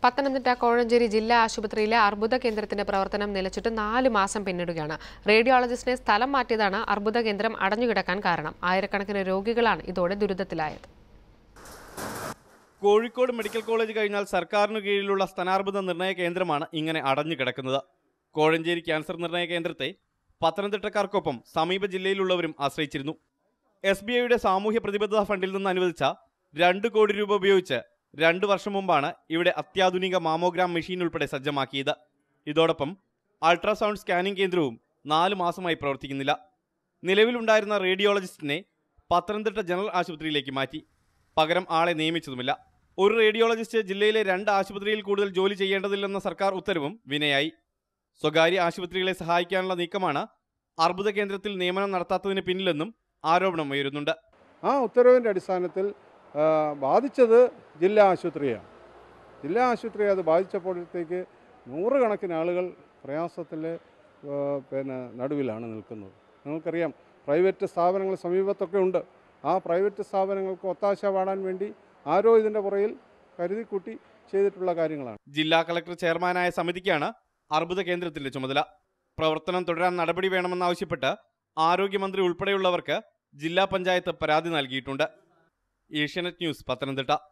പത്തനംതിട്ട കോഴഞ്ചേരി ജില്ലാ ആശുപത്രിയിലെ അർബുദ കേന്ദ്രത്തിന്റെ പ്രവർത്തനം നിലച്ചിട്ട് നാല് മാസം പിന്നിടുകയാണ് റേഡിയോളജിസ്റ്റിനെ സ്ഥലം മാറ്റിയതാണ് അർബുദ കേന്ദ്രം അടഞ്ഞുകിടക്കാൻ കാരണം ആയിരക്കണക്കിന് രോഗികളാണ് ഇതോടെ ദുരിതത്തിലായത് കോഴിക്കോട് മെഡിക്കൽ കോളേജ് കഴിഞ്ഞാൽ സർക്കാരിനു കീഴിലുള്ള സ്ഥാനാർബുദ നിർണയ കേന്ദ്രമാണ് ഇങ്ങനെ അടഞ്ഞു കിടക്കുന്നത് കോഴഞ്ചേരി ക്യാൻസർ നിർണയ കേന്ദ്രത്തെ പത്തനംതിട്ടക്കാർക്കൊപ്പം സമീപ ജില്ലയിലുള്ളവരും ആശ്രയിച്ചിരുന്നു എസ് ബി ഐയുടെ സാമൂഹ്യ പ്രതിബദ്ധത ഫണ്ടിൽ നിന്ന് അനുവദിച്ച രണ്ട് കോടി രൂപ ഉപയോഗിച്ച് രണ്ട് വർഷം മുമ്പാണ് ഇവിടെ അത്യാധുനിക മാമോഗ്രാം മെഷീൻ ഉൾപ്പെടെ സജ്ജമാക്കിയത് ഇതോടൊപ്പം അൾട്രാസൗണ്ട് സ്കാനിംഗ് കേന്ദ്രവും നാല് മാസമായി പ്രവർത്തിക്കുന്നില്ല നിലവിലുണ്ടായിരുന്ന റേഡിയോളജിസ്റ്റിനെ പത്തനംതിട്ട ജനറൽ ആശുപത്രിയിലേക്ക് മാറ്റി പകരം ആളെ നിയമിച്ചതുമില്ല ഒരു റേഡിയോളജിസ്റ്റ് ജില്ലയിലെ രണ്ട് ആശുപത്രിയിൽ കൂടുതൽ ജോലി ചെയ്യേണ്ടതില്ലെന്ന സർക്കാർ ഉത്തരവും വിനയായി സ്വകാര്യ ആശുപത്രികളെ സഹായിക്കാനുള്ള നീക്കമാണ് അർബുദ കേന്ദ്രത്തിൽ നിയമനം നടത്താത്തതിന് പിന്നിലെന്നും ആരോപണം ഉയരുന്നുണ്ട് ആ ഉത്തരവിൻ്റെ അടിസ്ഥാനത്തിൽ ആ, ബാധിച്ചത് ജില്ലാ ആശുപത്രിയാണ് ജില്ലാ ആശുപത്രി അത് ബാധിച്ചപ്പോഴത്തേക്ക് നൂറുകണക്കിന് ആളുകൾ പ്രയാസത്തിൽ ആ, പിന്നെ നടുവിലാണ് നിൽക്കുന്നത് നിങ്ങൾക്കറിയാം പ്രൈവറ്റ് സ്ഥാപനങ്ങൾ സമീപത്തൊക്കെ ഉണ്ട് ആ പ്രൈവറ്റ് സ്ഥാപനങ്ങൾക്ക് ഒത്താശ പാടാൻ വേണ്ടി ആരോ ഇതിൻ്റെ പുറയിൽ കരുതിക്കൂട്ടി ചെയ്തിട്ടുള്ള കാര്യങ്ങളാണ് ജില്ലാ കളക്ടർ ചെയർമാനായ സമിതിക്കാണ് അർബുദ കേന്ദ്രത്തിന്റെ ചുമതല പ്രവർത്തനം തുടരാൻ നടപടി വേണമെന്നാവശ്യപ്പെട്ട് ആരോഗ്യമന്ത്രി ഉൾപ്പെടെയുള്ളവർക്ക് ജില്ലാ പഞ്ചായത്ത് പരാതി നൽകിയിട്ടുണ്ട് ഏഷ്യാനെറ്റ് ന്യൂസ് പത്തനംതിട്ട